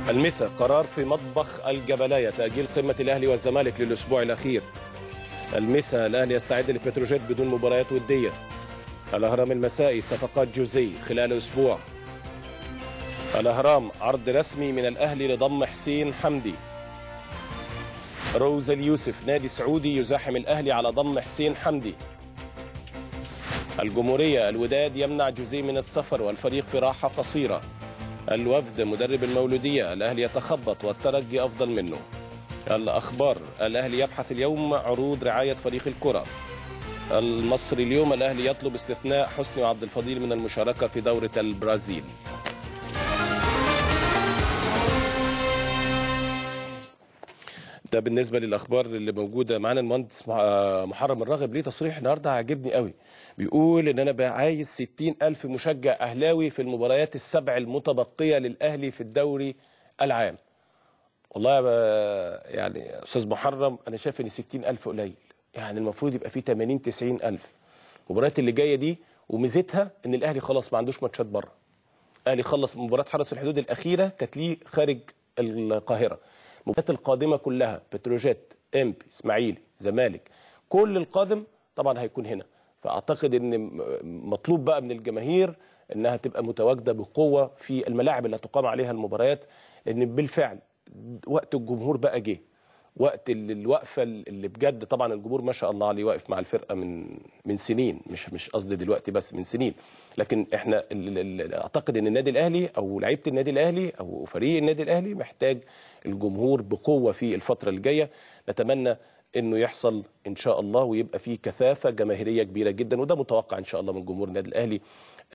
المسا قرار في مطبخ الجبلايه تاجيل قمه الاهلي والزمالك للاسبوع الاخير المسا الاهلي يستعد لبتروجيت بدون مباريات وديه الاهرام المسائي صفقات جوزي خلال اسبوع الاهرام عرض رسمي من الاهلي لضم حسين حمدي روز اليوسف نادي سعودي يزاحم الاهلي على ضم حسين حمدي الجمهوريه الوداد يمنع جوزي من السفر والفريق في راحه قصيره الوفد مدرب المولوديه الاهلي يتخبط والترجي افضل منه الاخبار الاهلي يبحث اليوم عروض رعايه فريق الكره المصري اليوم الاهلي يطلب استثناء حسني وعبد الفضيل من المشاركه في دوره البرازيل ده بالنسبه للاخبار اللي موجوده معانا المهندس محرم الراغب ليه تصريح النهارده عاجبني قوي بيقول ان انا بقى عايز 60 الف مشجع اهلاوي في المباريات السبع المتبقيه للاهلي في الدوري العام والله يا يعني استاذ محرم انا شايف ان 60 الف قليل يعني المفروض يبقى فيه 80 90 الف المباريات اللي جايه دي وميزتها ان الاهلي خلاص ما عندوش ماتشات بره الاهلي خلص مباراه حرس الحدود الاخيره كانت ليه خارج القاهره المباريات القادمه كلها بتروجيت امبي اسماعيلي زمالك كل القادم طبعا هيكون هنا فاعتقد ان مطلوب بقى من الجماهير انها تبقى متواجده بقوه في الملاعب اللي هتقام عليها المباريات لان بالفعل وقت الجمهور بقى جه وقت الوقفه اللي بجد طبعا الجمهور ما شاء الله عليه واقف مع الفرقه من من سنين مش مش قصدي دلوقتي بس من سنين لكن احنا اعتقد ان النادي الاهلي او لعيبه النادي الاهلي او فريق النادي الاهلي محتاج الجمهور بقوه في الفتره الجايه نتمنى انه يحصل ان شاء الله ويبقى فيه كثافه جماهيريه كبيره جدا وده متوقع ان شاء الله من جمهور النادي الاهلي